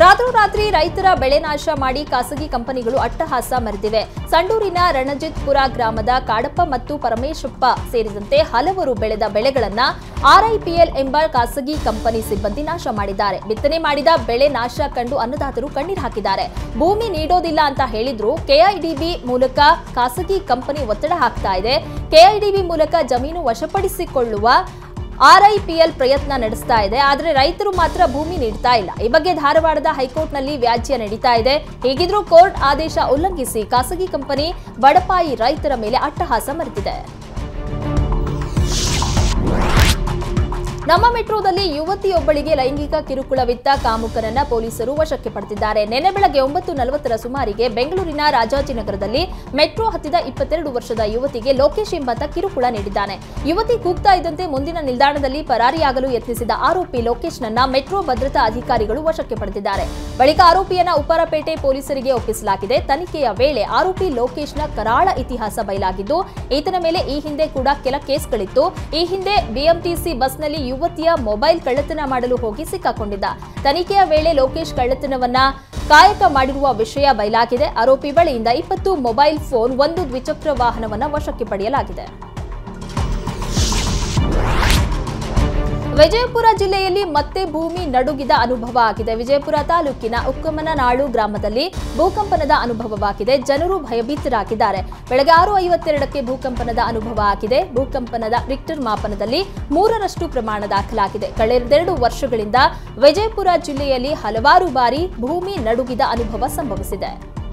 ರಾತ್ರೋರಾತ್ರಿ ರೈತರ ಬೆಳೆ ನಾಶ ಮಾಡಿ ಖಾಸಗಿ ಕಂಪನಿಗಳು ಅಟ್ಟಹಾಸ ಮೆರೆದಿವೆ ಸಂಡೂರಿನ ರಣಜಿತ್ಪುರ ಗ್ರಾಮದ ಕಾಡಪ್ಪ ಮತ್ತು ಪರಮೇಶಪ್ಪ ಸೇರಿದಂತೆ ಹಲವರು ಬೆಳೆದ ಬೆಳೆಗಳನ್ನ ಆರ್ಐಪಿಎಲ್ ಎಂಬ ಖಾಸಗಿ ಕಂಪನಿ ಸಿಬ್ಬಂದಿ ನಾಶ ಮಾಡಿದ್ದಾರೆ ಬಿತ್ತನೆ ಮಾಡಿದ ಬೆಳೆ ನಾಶ ಕಂಡು ಅನ್ನದಾತರು ಕಣ್ಣೀರು ಹಾಕಿದ್ದಾರೆ ಭೂಮಿ ನೀಡೋದಿಲ್ಲ ಅಂತ ಹೇಳಿದ್ರು ಕೆಐಡಿಬಿ ಮೂಲಕ ಖಾಸಗಿ ಕಂಪನಿ ಒತ್ತಡ ಹಾಕ್ತಾ ಇದೆ ಕೆಐಡಿಬಿ ಮೂಲಕ ಜಮೀನು ವಶಪಡಿಸಿಕೊಳ್ಳುವ ಆರ್ಐಪಿಎಲ್ ಪ್ರಯತ್ನ ನಡೆಸ್ತಾ ಇದೆ ಆದರೆ ರೈತರು ಮಾತ್ರ ಭೂಮಿ ನೀಡ್ತಾ ಇಲ್ಲ ಈ ಬಗ್ಗೆ ಧಾರವಾಡದ ಹೈಕೋರ್ಟ್ನಲ್ಲಿ ವ್ಯಾಜ್ಯ ನಡೀತಾ ಇದೆ ಹೀಗಿದ್ರೂ ಕೋರ್ಟ್ ಆದೇಶ ಉಲ್ಲಂಘಿಸಿ ಖಾಸಗಿ ಕಂಪನಿ ಬಡಪಾಯಿ ರೈತರ ಮೇಲೆ ಅಟ್ಟಹಾಸ ಮೆರೆದಿದೆ ನಮ್ಮ ಮೆಟ್ರೋದಲ್ಲಿ ಯುವತಿಯೊಬ್ಬಳಿಗೆ ಲೈಂಗಿಕ ಕಿರುಕುಳವಿತ್ತ ಕಾಮುಕನನ್ನ ಪೊಲೀಸರು ವಶಕ್ಕೆ ಪಡೆದಿದ್ದಾರೆ ನಿನ್ನೆ ಬೆಳಗ್ಗೆ ಒಂಬತ್ತು ನಲವತ್ತರ ಸುಮಾರಿಗೆ ಬೆಂಗಳೂರಿನ ರಾಜಾಜಿನಗರದಲ್ಲಿ ಮೆಟ್ರೋ ಹತ್ತಿದ ಇಪ್ಪತ್ತೆರಡು ವರ್ಷದ ಯುವತಿಗೆ ಲೋಕೇಶ್ ಎಂಬಾತ ಕಿರುಕುಳ ನೀಡಿದ್ದಾನೆ ಯುವತಿ ಕೂಗ್ತಾ ಇದ್ದಂತೆ ಮುಂದಿನ ನಿಲ್ದಾಣದಲ್ಲಿ ಪರಾರಿಯಾಗಲು ಯತ್ನಿಸಿದ ಆರೋಪಿ ಲೋಕೇಶ್ನನ್ನ ಮೆಟ್ರೋ ಭದ್ರತಾ ಅಧಿಕಾರಿಗಳು ವಶಕ್ಕೆ ಪಡೆದಿದ್ದಾರೆ ಬಳಿಕ ಆರೋಪಿಯನ್ನ ಉಪ್ಪರಪೇಟೆ ಪೊಲೀಸರಿಗೆ ಒಪ್ಪಿಸಲಾಗಿದೆ ತನಿಖೆಯ ವೇಳೆ ಆರೋಪಿ ಲೋಕೇಶ್ನ ಕರಾಳ ಇತಿಹಾಸ ಬಯಲಾಗಿದ್ದು ಈತನ ಮೇಲೆ ಈ ಹಿಂದೆ ಕೂಡ ಕೆಲ ಕೇಸ್ಗಳಿತ್ತು ಈ ಹಿಂದೆ ಬಿಎಂಟಿಸಿ ಬಸ್ನಲ್ಲಿ ಯುವತಿಯ ಮೊಬೈಲ್ ಕಳ್ಳತನ ಮಾಡಲು ಹೋಗಿ ಸಿಕ್ಕಾಕೊಂಡಿದ್ದ ತನಿಖೆಯ ವೇಳೆ ಲೋಕೇಶ್ ಕಳ್ಳತನವನ್ನ ಕಾಯಕ ಮಾಡಿರುವ ವಿಷಯ ಬಯಲಾಗಿದೆ ಆರೋಪಿ ಬಳಿಯಿಂದ ಇಪ್ಪತ್ತು ಮೊಬೈಲ್ ಫೋನ್ ಒಂದು ದ್ವಿಚಕ್ರ ವಾಹನವನ್ನ ವಶಕ್ಕೆ ಪಡೆಯಲಾಗಿದೆ ವಿಜಯಪುರ ಜಿಲ್ಲೆಯಲ್ಲಿ ಮತ್ತೆ ಭೂಮಿ ನಡುಗಿದ ಅನುಭವ ಆಗಿದೆ ವಿಜಯಪುರ ತಾಲೂಕಿನ ಉಕ್ಕಮನನಾಳು ಗ್ರಾಮದಲ್ಲಿ ಭೂಕಂಪನದ ಅನುಭವವಾಗಿದೆ ಜನರು ಭಯಭೀತರಾಗಿದ್ದಾರೆ ಬೆಳಗ್ಗೆ ಆರು ಐವತ್ತೆರಡಕ್ಕೆ ಭೂಕಂಪನದ ಅನುಭವ ಆಗಿದೆ ಭೂಕಂಪನದ ರಿಕ್ಟರ್ ಮಾಪನದಲ್ಲಿ ಮೂರರಷ್ಟು ಪ್ರಮಾಣ ದಾಖಲಾಗಿದೆ ಕಳೆದೆರಡು ವರ್ಷಗಳಿಂದ ವಿಜಯಪುರ ಜಿಲ್ಲೆಯಲ್ಲಿ ಹಲವಾರು ಬಾರಿ ಭೂಮಿ ನಡುಗಿದ ಅನುಭವ ಸಂಭವಿಸಿದೆ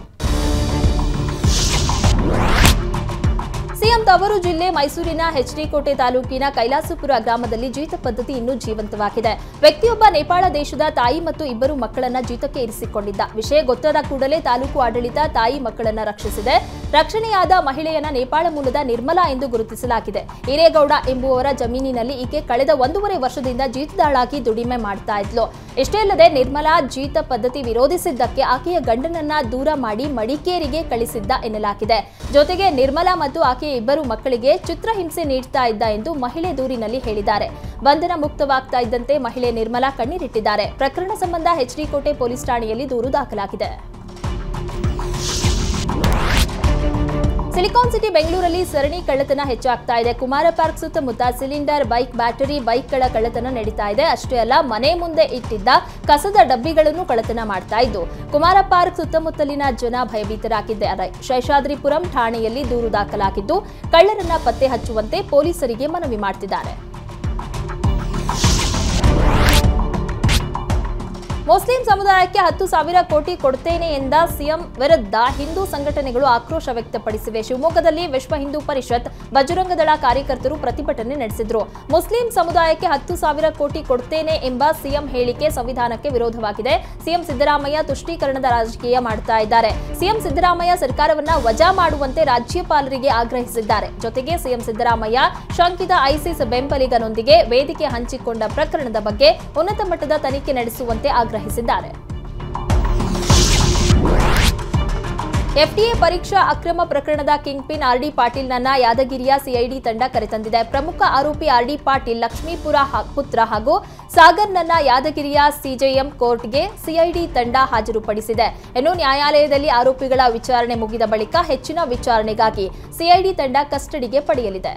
ಸಿಎಂ ತವರು ಜಿಲ್ಲೆ ಮೈಸೂರಿನ ಕೋಟೆ ತಾಲೂಕಿನ ಕೈಲಾಸಪುರ ಗ್ರಾಮದಲ್ಲಿ ಜೀತ ಪದ್ಧತಿ ಇನ್ನೂ ಜೀವಂತವಾಗಿದೆ ವ್ಯಕ್ತಿಯೊಬ್ಬ ನೇಪಾಳ ದೇಶದ ತಾಯಿ ಮತ್ತು ಇಬ್ಬರು ಮಕ್ಕಳನ್ನ ಜೀತಕ್ಕೆ ಇರಿಸಿಕೊಂಡಿದ್ದ ವಿಷಯ ಗೊತ್ತಾದ ಕೂಡಲೇ ತಾಲೂಕು ಆಡಳಿತ ತಾಯಿ ಮಕ್ಕಳನ್ನ ರಕ್ಷಿಸಿದೆ ರಕ್ಷಣೆಯಾದ ಮಹಿಳೆಯನ್ನ ನೇಪಾಳ ಮೂಲದ ನಿರ್ಮಲಾ ಎಂದು ಗುರುತಿಸಲಾಗಿದೆ ಹಿರೇಗೌಡ ಎಂಬುವವರ ಜಮೀನಿನಲ್ಲಿ ಈಕೆ ಕಳೆದ ಒಂದೂವರೆ ವರ್ಷದಿಂದ ಜೀತದಾಳಾಗಿ ದುಡಿಮೆ ಮಾಡ್ತಾ ಇದ್ಲು ಇಷ್ಟೇ ಅಲ್ಲದೆ ನಿರ್ಮಲಾ ಜೀತ ಪದ್ಧತಿ ವಿರೋಧಿಸಿದ್ದಕ್ಕೆ ಆಕೆಯ ಗಂಡನನ್ನ ದೂರ ಮಾಡಿ ಮಡಿಕೇರಿಗೆ ಕಳಿಸಿದ್ದ ಎನ್ನಲಾಗಿದೆ ಜೊತೆಗೆ ನಿರ್ಮಲಾ ಮತ್ತು ಆಕೆಯ ಇಬ್ಬರು ಮಕ್ಕಳಿಗೆ ಚಿತ್ರಹಿಂಸೆ ನೀಡ್ತಾ ಇದ್ದ ಎಂದು ಮಹಿಳೆ ದೂರಿನಲ್ಲಿ ಹೇಳಿದ್ದಾರೆ ಬಂಧನ ಮುಕ್ತವಾಗ್ತಾ ಇದ್ದಂತೆ ಮಹಿಳೆ ನಿರ್ಮಲಾ ಕಣ್ಣೀರಿಟ್ಟಿದ್ದಾರೆ ಪ್ರಕರಣ ಸಂಬಂಧ ಕೋಟೆ ಪೊಲೀಸ್ ಠಾಣೆಯಲ್ಲಿ ದೂರು ದಾಖಲಾಗಿದೆ ಸಿಲಿಕಾನ್ ಸಿಟಿ ಬೆಂಗಳೂರಲ್ಲಿ ಸರಣಿ ಕಳ್ಳತನ ಹೆಚ್ಚಾಗ್ತಾ ಇದೆ ಕುಮಾರ ಪಾರ್ಕ್ ಸುತ್ತಮುತ್ತ ಸಿಲಿಂಡರ್ ಬೈಕ್ ಬ್ಯಾಟರಿ ಬೈಕ್ಗಳ ಕಳ್ಳತನ ನಡೀತಾ ಇದೆ ಅಷ್ಟೇ ಅಲ್ಲ ಮನೆ ಮುಂದೆ ಇಟ್ಟಿದ್ದ ಕಸದ ಡಬ್ಬಿಗಳನ್ನು ಕಳ್ಳತನ ಮಾಡ್ತಾ ಇದ್ದು ಕುಮಾರ ಪಾರ್ಕ್ ಸುತ್ತಮುತ್ತಲಿನ ಜನ ಭಯಭೀತರಾಗಿದ್ದಾರೆ ಶೇಷಾದ್ರಿಪುರಂ ಠಾಣೆಯಲ್ಲಿ ದೂರು ದಾಖಲಾಗಿದ್ದು ಕಳ್ಳರನ್ನ ಪತ್ತೆ ಹಚ್ಚುವಂತೆ ಪೊಲೀಸರಿಗೆ ಮನವಿ ಮಾಡ್ತಿದ್ದಾರೆ ಮುಸ್ಲಿಂ ಸಮುದಾಯಕ್ಕೆ ಹತ್ತು ಸಾವಿರ ಕೋಟಿ ಕೊಡ್ತೇನೆ ಎಂದ ಸಿಎಂ ವಿರುದ್ಧ ಹಿಂದೂ ಸಂಘಟನೆಗಳು ಆಕ್ರೋಶ ವ್ಯಕ್ತಪಡಿಸಿವೆ ಶಿವಮೊಗ್ಗದಲ್ಲಿ ವಿಶ್ವ ಹಿಂದೂ ಪರಿಷತ್ ಬಜರಂಗ ದಳ ಕಾರ್ಯಕರ್ತರು ಪ್ರತಿಭಟನೆ ನಡೆಸಿದ್ರು ಮುಸ್ಲಿಂ ಸಮುದಾಯಕ್ಕೆ ಹತ್ತು ಸಾವಿರ ಕೋಟಿ ಕೊಡ್ತೇನೆ ಎಂಬ ಸಿಎಂ ಹೇಳಿಕೆ ಸಂವಿಧಾನಕ್ಕೆ ವಿರೋಧವಾಗಿದೆ ಸಿಎಂ ಸಿದ್ದರಾಮಯ್ಯ ತುಷ್ಟೀಕರಣದ ರಾಜಕೀಯ ಮಾಡ್ತಾ ಇದ್ದಾರೆ ಸಿಎಂ ಸಿದ್ದರಾಮಯ್ಯ ಸರ್ಕಾರವನ್ನ ವಜಾ ಮಾಡುವಂತೆ ರಾಜ್ಯಪಾಲರಿಗೆ ಆಗ್ರಹಿಸಿದ್ದಾರೆ ಜೊತೆಗೆ ಸಿಎಂ ಸಿದ್ದರಾಮಯ್ಯ ಶಂಕಿತ ಐಸಿಸ್ ಬೆಂಬಲಿಗನೊಂದಿಗೆ ವೇದಿಕೆ ಹಂಚಿಕೊಂಡ ಪ್ರಕರಣದ ಬಗ್ಗೆ ಉನ್ನತ ಮಟ್ಟದ ತನಿಖೆ ನಡೆಸುವಂತೆ ಆಗ್ರಹಿಸಿದ್ದಾರೆ ಎಫ್ಡಿಎ ಪರೀಕ್ಷಾ ಅಕ್ರಮ ಪ್ರಕರಣದ ಕಿಂಗ್ ಪಿನ್ ಆರ್ಡಿ ಪಾಟೀಲ್ನನ್ನ ಯಾದಗಿರಿಯ ಸಿಐಡಿ ತಂಡ ಕರೆತಂದಿದೆ ಪ್ರಮುಖ ಆರೋಪಿ ಆರ್ಡಿ ಪಾಟೀಲ್ ಲಕ್ಷ್ಮೀಪುರ ಹ- ಪುತ್ರ ಹಾಗೂ ಸಾಗರ್ನನ್ನ ಯಾದಗಿರಿಯ ಸಿಜೆಎಂ ಕೋರ್ಟ್ಗೆ ಸಿಐಡಿ ತಂಡ ಹಾಜರುಪಡಿಸಿದೆ ಇನ್ನು ನ್ಯಾಯಾಲಯದಲ್ಲಿ ಆರೋಪಿಗಳ ವಿಚಾರಣೆ ಮುಗಿದ ಬಳಿಕ ಹೆಚ್ಚಿನ ವಿಚಾರಣೆಗಾಗಿ ಸಿಐಡಿ ತಂಡ ಕಸ್ಟಡಿಗೆ ಪಡೆಯಲಿದೆ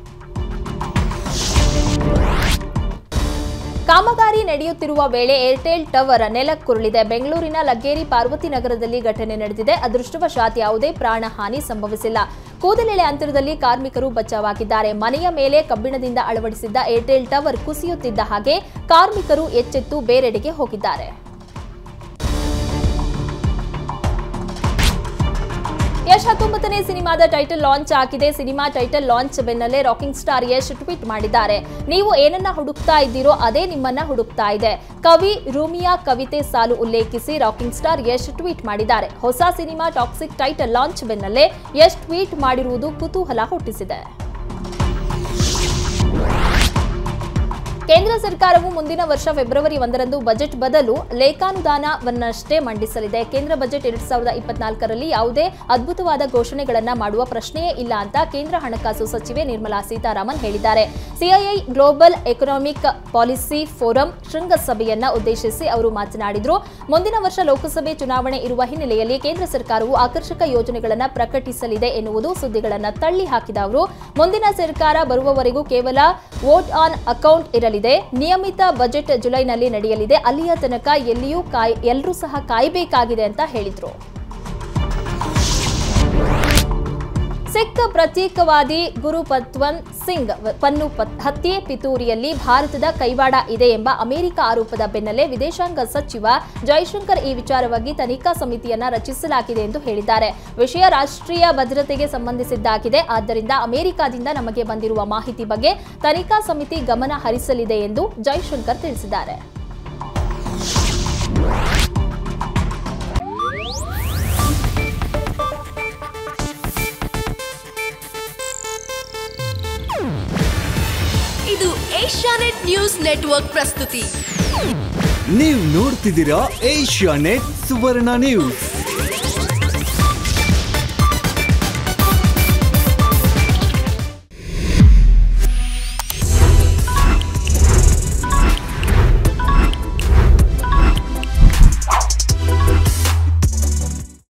ಕಾಮಗಾರಿ ನಡೆಯುತ್ತಿರುವ ವೇಳೆ ಏರ್ಟೆಲ್ ಟವರ್ ನೆಲಕ್ಕುರುಳಿದೆ ಬೆಂಗಳೂರಿನ ಲಗ್ಗೇರಿ ಪಾರ್ವತಿ ನಗರದಲ್ಲಿ ಘಟನೆ ನಡೆದಿದೆ ಅದೃಷ್ಟವಶಾತ್ ಯಾವುದೇ ಪ್ರಾಣಹಾನಿ ಸಂಭವಿಸಿಲ್ಲ ಕೂದಲೆಳೆ ಅಂತರದಲ್ಲಿ ಕಾರ್ಮಿಕರು ಬಚಾವಾಗಿದ್ದಾರೆ ಮನೆಯ ಮೇಲೆ ಕಬ್ಬಿಣದಿಂದ ಅಳವಡಿಸಿದ್ದ ಏರ್ಟೆಲ್ ಟವರ್ ಕುಸಿಯುತ್ತಿದ್ದ ಹಾಗೆ ಕಾರ್ಮಿಕರು ಎಚ್ಚೆತ್ತು ಬೇರೆಡೆಗೆ ಹೋಗಿದ್ದಾರೆ ಯಶ್ ಹತ್ತೊಂಬತ್ತನೇ ಸಿನಿಮಾದ ಟೈಟಲ್ ಲಾಂಚ್ ಆಗಿದೆ ಸಿನಿಮಾ ಟೈಟಲ್ ಲಾಂಚ್ ಬೆನ್ನಲ್ಲೇ ರಾಕಿಂಗ್ ಸ್ಟಾರ್ ಯಶ್ ಟ್ವೀಟ್ ಮಾಡಿದ್ದಾರೆ ನೀವು ಏನನ್ನ ಹುಡುಕ್ತಾ ಇದ್ದೀರೋ ಅದೇ ನಿಮ್ಮನ್ನ ಹುಡುಕ್ತಾ ಇದೆ ಕವಿ ರೂಮಿಯಾ ಕವಿತೆ ಸಾಲು ಉಲ್ಲೇಖಿಸಿ ರಾಕಿಂಗ್ ಸ್ಟಾರ್ ಯಶ್ ಟ್ವೀಟ್ ಮಾಡಿದ್ದಾರೆ ಹೊಸ ಸಿನಿಮಾ ಟಾಕ್ಸಿಕ್ ಟೈಟಲ್ ಲಾಂಚ್ ಬೆನ್ನಲ್ಲೇ ಯಶ್ ಟ್ವೀಟ್ ಮಾಡಿರುವುದು ಕುತೂಹಲ ಹುಟ್ಟಿಸಿದೆ ಕೇಂದ್ರ ಸರ್ಕಾರವು ಮುಂದಿನ ವರ್ಷ ಫೆಬ್ರವರಿ ಒಂದರಂದು ಬಜೆಟ್ ಬದಲು ಲೇಖಾನುದಾನವನ್ನಷ್ಟೇ ಮಂಡಿಸಲಿದೆ ಕೇಂದ್ರ ಬಜೆಟ್ ಎರಡ್ ಸಾವಿರದ ಇಪ್ಪತ್ನಾಲ್ಕರಲ್ಲಿ ಯಾವುದೇ ಅದ್ಭುತವಾದ ಘೋಷಣೆಗಳನ್ನ ಮಾಡುವ ಪ್ರಶ್ನೆಯೇ ಇಲ್ಲ ಅಂತ ಕೇಂದ್ರ ಹಣಕಾಸು ಸಚಿವೆ ನಿರ್ಮಲಾ ಸೀತಾರಾಮನ್ ಹೇಳಿದ್ದಾರೆ CII global economic policy forum ಶೃಂಗಸಭೆಯನ್ನ ಉದ್ದೇಶಿಸಿ ಅವರು ಮಾತನಾಡಿದ್ರು ಮುಂದಿನ ವರ್ಷ ಲೋಕಸಭೆ ಚುನಾವಣೆ ಇರುವ ಹಿನ್ನೆಲೆಯಲ್ಲಿ ಕೇಂದ್ರ ಸರ್ಕಾರವು ಆಕರ್ಷಕ ಯೋಜನೆಗಳನ್ನು ಪ್ರಕಟಿಸಲಿದೆ ಎನ್ನುವುದು ಸುದ್ದಿಗಳನ್ನು ತಳ್ಳಿ ಹಾಕಿದ ಅವರು ಮುಂದಿನ ಸರ್ಕಾರ ಬರುವವರೆಗೂ ಕೇವಲ ವೋಟ್ ಆನ್ ಅಕೌಂಟ್ ಇರಲಿದೆ ನಿಯಮಿತ ಬಜೆಟ್ ಜುಲೈನಲ್ಲಿ ನಡೆಯಲಿದೆ ಅಲ್ಲಿಯ ತನಕ ಎಲ್ಲಿಯೂ ಕಾಯ್ ಎಲ್ಲರೂ ಸಹ ಕಾಯಬೇಕಾಗಿದೆ ಅಂತ ಹೇಳಿದ್ರು ಸಿಖ್ ಪ್ರತ್ಯೇಕವಾದಿ ಗುರು ಪತ್ವಂತ್ ಸಿಂಗ್ ಪನ್ನು ಪತ್- ಹತ್ಯೆ ಪಿತೂರಿಯಲ್ಲಿ ಭಾರತದ ಕೈವಾಡ ಇದೆ ಎಂಬ ಅಮೆರಿಕ ಆರೋಪದ ಬೆನ್ನಲ್ಲೇ ವಿದೇಶಾಂಗ ಸಚಿವ ಜೈಶಂಕರ್ ಈ ವಿಚಾರವಾಗಿ ತನಿಖಾ ಸಮಿತಿಯನ್ನ ರಚಿಸಲಾಗಿದೆ ಎಂದು ಹೇಳಿದ್ದಾರೆ ವಿಷಯ ರಾಷ್ಟ್ರೀಯ ಭದ್ರತೆಗೆ ಸಂಬಂಧಿಸಿದ್ದಾಗಿದೆ ಆದ್ದರಿಂದ ಅಮೆರಿಕದಿಂದ ನಮಗೆ ಬಂದಿರುವ ಮಾಹಿತಿ ಬಗ್ಗೆ ತನಿಖಾ ಸಮಿತಿ ಗಮನ ಹರಿಸಲಿದೆ ಎಂದು ಜೈಶಂಕರ್ ತಿಳಿಸಿದ್ದಾರೆ ಇದು ಏಷ್ಯಾನೆಟ್ ನ್ಯೂಸ್ ನೆಟ್ವರ್ಕ್ ಪ್ರಸ್ತುತಿ ನೀವು ನೋಡ್ತಿದ್ದೀರಾ ಏಷ್ಯಾ ನೆಟ್ ಸುವರ್ಣ ನ್ಯೂಸ್